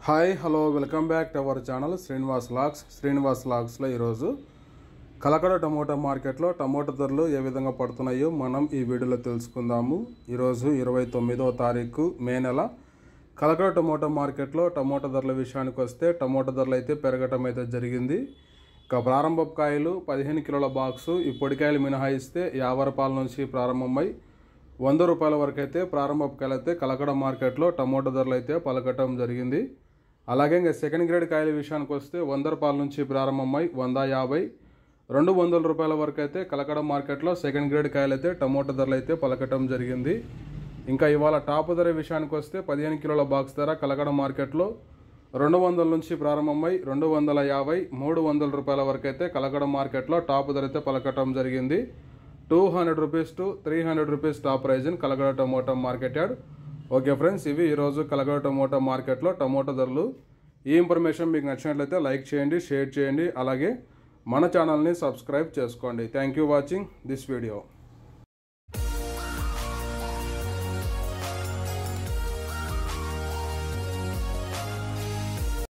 hi hello welcome back to our channel Srinivas లాక్స్ శ్రీనివాస్ లాక్స్లో ఈరోజు కలకడ టమోటా మార్కెట్లో టమోటా ధరలు ఏ విధంగా పడుతున్నాయో మనం ఈ వీడియోలో తెలుసుకుందాము ఈరోజు ఇరవై తొమ్మిదవ తారీఖు మే నెల కలకడ టమోటా మార్కెట్లో టమోటా ధరల విషయానికి వస్తే టమోటా ధరలు అయితే పెరగటం అయితే జరిగింది ఇక ప్రారంభపు కాయలు పదిహేను కిలోల బాక్సు ఈ పొడికాయలు మినహాయిస్తే యాభై రూపాయల నుంచి ప్రారంభమై వంద రూపాయల వరకు అయితే ప్రారంభపు కాయలు అయితే కలకడ మార్కెట్లో టమోటా ధరలు అయితే పలకటం జరిగింది అలాగే ఇంకా సెకండ్ గ్రేడ్ కాయల విషయానికి వస్తే వంద రూపాయల నుంచి ప్రారంభమై వంద యాభై రెండు వందల రూపాయల వరకు అయితే కలకడ మార్కెట్లో సెకండ్ గ్రేడ్ కాయలు అయితే టమోటా ధరలు అయితే పలకటం జరిగింది ఇంకా ఇవాళ టాప్ ధర విషయానికి వస్తే పదిహేను కిలోల బాక్స్ ధర కలకడ మార్కెట్లో రెండు వందల నుంచి ప్రారంభమై రెండు వందల యాభై మూడు వందల రూపాయల వరకు అయితే కలకడ మార్కెట్లో టాప్ ధర అయితే పలకటం జరిగింది two hundred rupees to three hundred rupees top price in Kalagada tomato market yard okay friends ఇవి ఈరోజు కలగడ టమోటా మార్కెట్లో టమోటా ధరలు ఈ ఇన్ఫర్మేషన్ మీకు నచ్చినట్లయితే లైక్ చేయండి షేర్ చేయండి అలాగే మన ఛానల్ని సబ్స్క్రైబ్ చేసుకోండి thank you watching this video